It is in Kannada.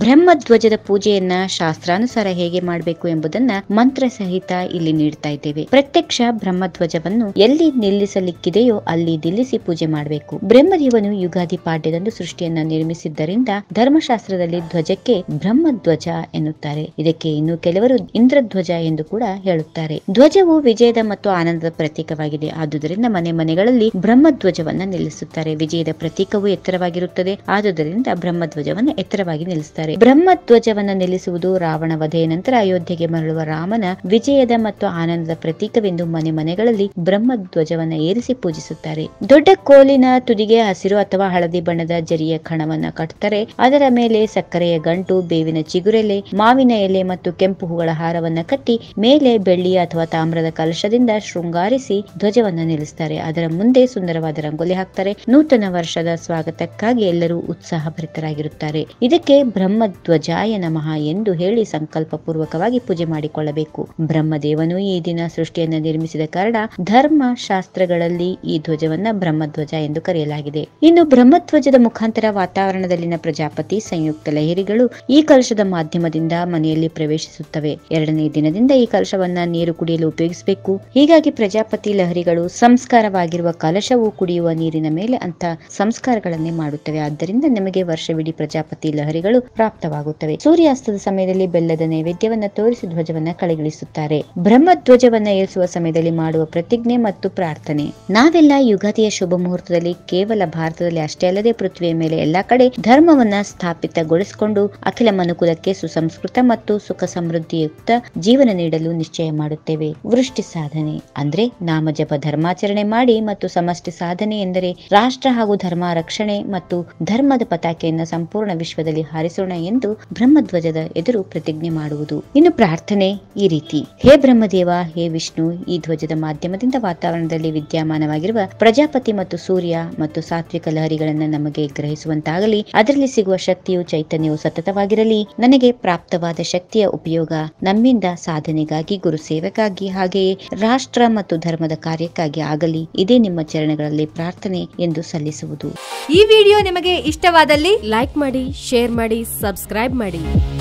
ಬ್ರಹ್ಮಧ್ವಜದ ಪೂಜೆಯನ್ನ ಶಾಸ್ತ್ರಾನುಸಾರ ಹೇಗೆ ಮಾಡಬೇಕು ಎಂಬುದನ್ನ ಮಂತ್ರ ಸಹಿತ ಇಲ್ಲಿ ನೀಡ್ತಾ ಇದ್ದೇವೆ ಪ್ರತ್ಯಕ್ಷ ಬ್ರಹ್ಮಧ್ವಜವನ್ನು ಎಲ್ಲಿ ನಿಲ್ಲಿಸಲಿಕ್ಕಿದೆಯೋ ಅಲ್ಲಿ ನಿಲ್ಲಿಸಿ ಪೂಜೆ ಮಾಡಬೇಕು ಬ್ರಹ್ಮದೇವನು ಯುಗಾದಿ ಪಾಡ್ಯದಂದು ಸೃಷ್ಟಿಯನ್ನ ನಿರ್ಮಿಸಿದ್ದರಿಂದ ಧರ್ಮಶಾಸ್ತ್ರದಲ್ಲಿ ಧ್ವಜಕ್ಕೆ ಬ್ರಹ್ಮಧ್ವಜ ಎನ್ನುತ್ತಾರೆ ಇದಕ್ಕೆ ಇನ್ನು ಕೆಲವರು ಇಂದ್ರಧ್ವಜ ಎಂದು ಕೂಡ ಹೇಳುತ್ತಾರೆ ಧ್ವಜವು ವಿಜಯದ ಮತ್ತು ಆನಂದದ ಪ್ರತೀಕವಾಗಿದೆ ಆದುದರಿಂದ ಮನೆ ಮನೆಗಳಲ್ಲಿ ಬ್ರಹ್ಮಧ್ವಜವನ್ನ ನಿಲ್ಲಿಸುತ್ತಾರೆ ವಿಜಯದ ಪ್ರತೀಕವು ಎತ್ತರವಾಗಿರುತ್ತದೆ ಆದುದರಿಂದ ಬ್ರಹ್ಮಧ್ವಜವನ್ನ ಎತ್ತರವಾಗಿ ನಿಲ್ಲಿಸುತ್ತಾರೆ ಬ್ರಹ್ಮಧ್ವಜವನ್ನ ನಿಲ್ಲಿಸುವುದು ರಾವಣ ವಧೆಯ ನಂತರ ಅಯೋಧ್ಯೆಗೆ ಮರಳುವ ರಾಮನ ವಿಜಯದ ಮತ್ತು ಆನಂದದ ಪ್ರತೀಕವೆಂದು ಮನೆ ಮನೆಗಳಲ್ಲಿ ಬ್ರಹ್ಮಧ್ವಜವನ್ನ ಏರಿಸಿ ಪೂಜಿಸುತ್ತಾರೆ ದೊಡ್ಡ ಕೋಲಿನ ತುದಿಗೆ ಹಸಿರು ಅಥವಾ ಹಳದಿ ಬಣ್ಣದ ಜರಿಯ ಕಣವನ್ನ ಕಟ್ಟುತ್ತಾರೆ ಅದರ ಮೇಲೆ ಸಕ್ಕರೆಯ ಗಂಟು ಬೇವಿನ ಚಿಗುರೆಲೆ ಮಾವಿನ ಎಲೆ ಮತ್ತು ಕೆಂಪು ಹೂಗಳ ಹಾರವನ್ನ ಕಟ್ಟಿ ಮೇಲೆ ಬೆಳ್ಳಿಯ ಅಥವಾ ತಾಮ್ರದ ಕಲಶದಿಂದ ಶೃಂಗಾರಿಸಿ ಧ್ವಜವನ್ನ ನಿಲ್ಲಿಸುತ್ತಾರೆ ಅದರ ಮುಂದೆ ಸುಂದರವಾದ ರಂಗೋಲಿ ಹಾಕ್ತಾರೆ ನೂತನ ವರ್ಷದ ಸ್ವಾಗತಕ್ಕಾಗಿ ಎಲ್ಲರೂ ಉತ್ಸಾಹಭರಿತರಾಗಿರುತ್ತಾರೆ ಇದಕ್ಕೆ ಬ್ರಹ್ಮಧ್ವಜಾಯ ನಮಃ ಎಂದು ಹೇಳಿ ಸಂಕಲ್ಪ ಪೂರ್ವಕವಾಗಿ ಪೂಜೆ ಮಾಡಿಕೊಳ್ಳಬೇಕು ಬ್ರಹ್ಮದೇವನು ಈ ದಿನ ಸೃಷ್ಟಿಯನ್ನ ನಿರ್ಮಿಸಿದ ಕಾರಣ ಧರ್ಮ ಶಾಸ್ತ್ರಗಳಲ್ಲಿ ಈ ಧ್ವಜವನ್ನ ಬ್ರಹ್ಮಧ್ವಜ ಎಂದು ಕರೆಯಲಾಗಿದೆ ಇನ್ನು ಬ್ರಹ್ಮಧ್ವಜದ ಮುಖಾಂತರ ವಾತಾವರಣದಲ್ಲಿನ ಪ್ರಜಾಪತಿ ಸಂಯುಕ್ತ ಲಹರಿಗಳು ಈ ಕಲಶದ ಮಾಧ್ಯಮದಿಂದ ಮನೆಯಲ್ಲಿ ಪ್ರವೇಶಿಸುತ್ತವೆ ಎರಡನೇ ದಿನದಿಂದ ಈ ಕಲಶವನ್ನ ನೀರು ಕುಡಿಯಲು ಉಪಯೋಗಿಸಬೇಕು ಹೀಗಾಗಿ ಪ್ರಜಾಪತಿ ಲಹರಿಗಳು ಸಂಸ್ಕಾರವಾಗಿರುವ ಕಲಶವು ಕುಡಿಯುವ ನೀರಿನ ಮೇಲೆ ಅಂತ ಸಂಸ್ಕಾರಗಳನ್ನೇ ಮಾಡುತ್ತವೆ ಆದ್ದರಿಂದ ನಮಗೆ ವರ್ಷವಿಡೀ ಪ್ರಜಾಪತಿ ಲಹರಿಗಳು ಪ್ರಾಪ್ತವಾಗುತ್ತವೆ ಸೂರ್ಯಾಸ್ತದ ಸಮಯದಲ್ಲಿ ಬೆಲ್ಲದ ನೈವೇದ್ಯವನ್ನ ತೋರಿಸಿ ಧ್ವಜವನ್ನ ಕಳೆಗಿಳಿಸುತ್ತಾರೆ ಬ್ರಹ್ಮಧ್ವಜವನ್ನ ಏರಿಸುವ ಸಮಯದಲ್ಲಿ ಮಾಡುವ ಪ್ರತಿಜ್ಞೆ ಮತ್ತು ಪ್ರಾರ್ಥನೆ ನಾವೆಲ್ಲ ಯುಗಾದಿಯ ಶುಭ ಮುಹೂರ್ತದಲ್ಲಿ ಕೇವಲ ಭಾರತದಲ್ಲಿ ಅಷ್ಟೇ ಅಲ್ಲದೆ ಪೃಥ್ವಿಯ ಮೇಲೆ ಎಲ್ಲಾ ಕಡೆ ಧರ್ಮವನ್ನ ಸ್ಥಾಪಿತಗೊಳಿಸಿಕೊಂಡು ಅಖಿಲ ಮನುಕುಲಕ್ಕೆ ಸುಸಂಸ್ಕೃತ ಮತ್ತು ಸುಖ ಸಮೃದ್ಧಿಯುಕ್ತ ಜೀವನ ನೀಡಲು ನಿಶ್ಚಯ ಮಾಡುತ್ತೇವೆ ವೃಷ್ಟಿ ಸಾಧನೆ ಅಂದ್ರೆ ನಾಮಜಪ ಧರ್ಮಾಚರಣೆ ಮಾಡಿ ಮತ್ತು ಸಮಷ್ಟಿ ಸಾಧನೆ ಎಂದರೆ ರಾಷ್ಟ್ರ ಹಾಗೂ ಧರ್ಮ ರಕ್ಷಣೆ ಮತ್ತು ಧರ್ಮದ ಪತಾಕೆಯನ್ನ ಸಂಪೂರ್ಣ ವಿಶ್ವದಲ್ಲಿ ಹಾರಿಸೋಣ ಎಂದು ಬ್ರಹ್ಮಧ್ವಜದ ಎದುರು ಪ್ರತಿಜ್ಞೆ ಮಾಡುವುದು ಇನ್ನು ಪ್ರಾರ್ಥನೆ ಈ ರೀತಿ ಹೇ ಬ್ರಹ್ಮದೇವ ಹೇ ವಿಷ್ಣು ಈ ಧ್ವಜದ ಮಾಧ್ಯಮದಿಂದ ವಾತಾವರಣದಲ್ಲಿ ವಿದ್ಯಮಾನವಾಗಿರುವ ಪ್ರಜಾಪತಿ ಮತ್ತು ಸೂರ್ಯ ಮತ್ತು ಸಾತ್ವಿಕ ಲಹರಿಗಳನ್ನ ನಮಗೆ ಗ್ರಹಿಸುವಂತಾಗಲಿ ಅದರಲ್ಲಿ ಸಿಗುವ ಶಕ್ತಿಯು ಚೈತನ್ಯವು ಸತತವಾಗಿರಲಿ ನನಗೆ ಪ್ರಾಪ್ತವಾದ ಶಕ್ತಿಯ ಉಪಯೋಗ ನಮ್ಮಿಂದ ಸಾಧನೆಗಾಗಿ ಗುರು ಸೇವೆಗಾಗಿ ಹಾಗೆಯೇ ರಾಷ್ಟ್ರ ಮತ್ತು ಧರ್ಮದ ಕಾರ್ಯಕ್ಕಾಗಿ ಆಗಲಿ ಇದೇ ನಿಮ್ಮ ಚರಣಗಳಲ್ಲಿ ಪ್ರಾರ್ಥನೆ ಎಂದು ಸಲ್ಲಿಸುವುದು ಈ ವಿಡಿಯೋ ನಿಮಗೆ ಇಷ್ಟವಾದಲ್ಲಿ ಲೈಕ್ ಮಾಡಿ ಶೇರ್ ಮಾಡಿ ಸಬ್ಸ್ಕ್ರೈಬ್ ಮಾಡಿ